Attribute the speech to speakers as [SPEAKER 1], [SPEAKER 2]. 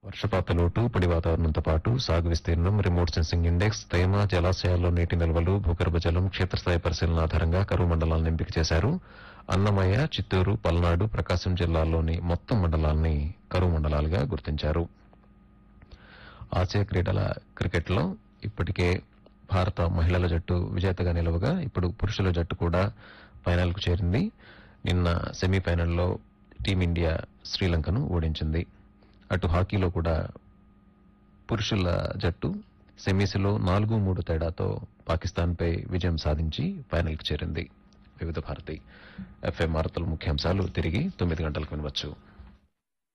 [SPEAKER 1] వర్షపాత లోటు పొడి వాతావరణంతో పాటు సాగు విస్తీర్ణం రిమోట్ సెన్సింగ్ ఇండెక్స్ తేమ జలాశయాల్లో నీటి నిల్వలు భూగర్భ జలం క్షేత్రస్థాయి పరిశీలన ఆధారంగా కరువు మండలాలను ఎంపిక చేశారు అన్నమయ్య చిత్తూరు పల్నాడు ప్రకాశం జిల్లాల్లోని మొత్తం మండలాల్ని కరువు మండలాలుగా గుర్తించారు ఆసియా క్రీడల క్రికెట్లో ఇప్పటికే భారత మహిళల జట్టు విజేతగా నిలవగా ఇప్పుడు పురుషుల జట్టు కూడా ఫైనల్కు చేరింది నిన్న సెమీఫైనల్లో టీమిండియా శ్రీలంకను ఓడించింది అటు హాకీలో కూడా పురుషుల జట్టు సెమీస్లో నాలుగు మూడు తేడాతో పాకిస్తాన్పై విజయం సాధించి ఫైనల్కి చేరింది వివిధ భారతి ఎఫ్ఎం వార్తల ముఖ్యాంశాలు తిరిగి తొమ్మిది గంటలకు వినవచ్చు